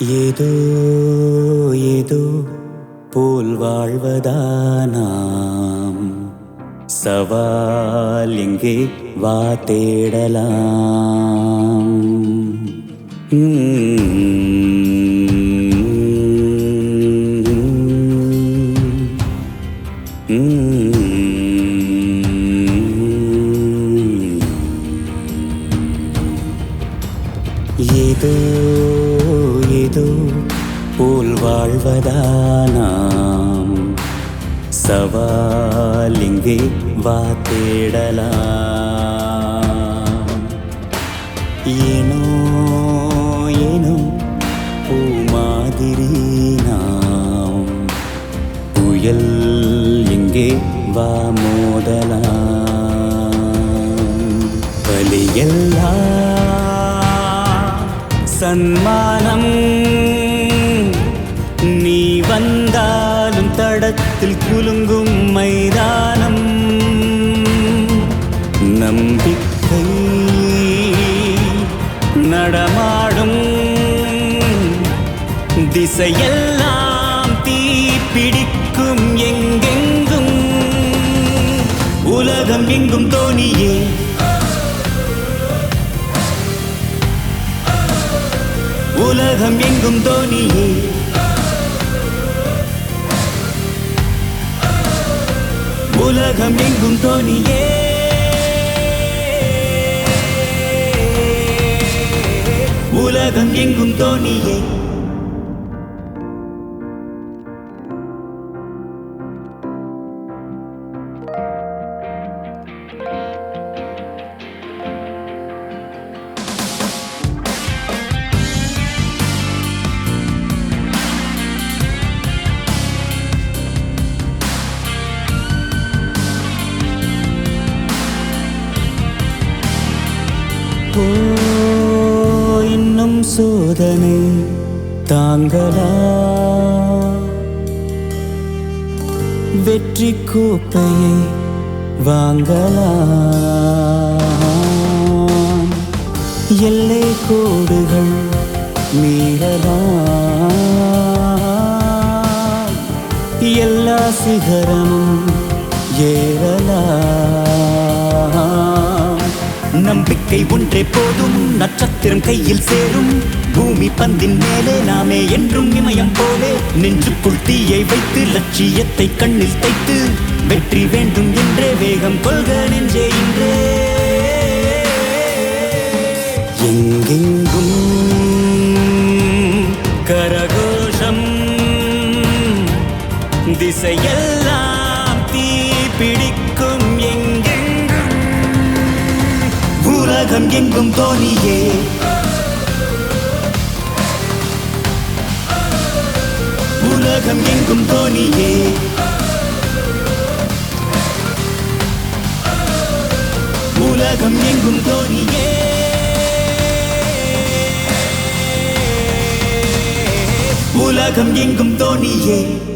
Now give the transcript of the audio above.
ஏதோ ஏதோ போல் வாழ்வதானாம் சவால் எங்கே வா தேடலாம் ஏதோ ஏதோ போல் வாழ்வதானாம் சவால் இங்கே வா தேடலாம் ஏனோ ஏனோ பூ மாதிரி நாம் புயல் எங்கே வா மோதலாம் வலியெல்லாம் சன்மானம் நீ வந்தாலும் தடத்தில் குலுங்கும் மைதானம் நம்பிக்கை நடமாடும் திசையெல்லாம் தீ பிடிக்கும் எங்கெங்கும் உலகம் எங்கும் தோணியே உலகம் எங்கும் தோணியே உலகம் எங்கும் தோணியே உலகம் எங்கும் தோணியே ஓ இன்னும் சோதனை தாங்களா வெற்றி கோப்பையை வாங்கலாம் எல்லை கோடுகள் மீறலாம் எல்லா சிகரமும் ஏறலாம் நம்பிக்கை ஒன்றே போதும் நட்சத்திரம் கையில் சேரும் பூமி பந்தின் மேலே நாமே என்றும் இமயம் போலே நெஞ்சுக்குள் தீயை வைத்து லட்சியத்தை கண்ணில் தைத்து வெற்றி வேண்டும் என்றே வேகம் கொள்க நெஞ்சே இன்றே எங்கெங்கும் கரகோஷம் திசையெல்லாம் தீ பிடிக்கும் எங்கெங்கும் உலகம் எங்கும் தோணியே உலகம் எங்கும் தோணியே உலகம் எங்கும் தோணியே உலகம் எங்கும் தோணியே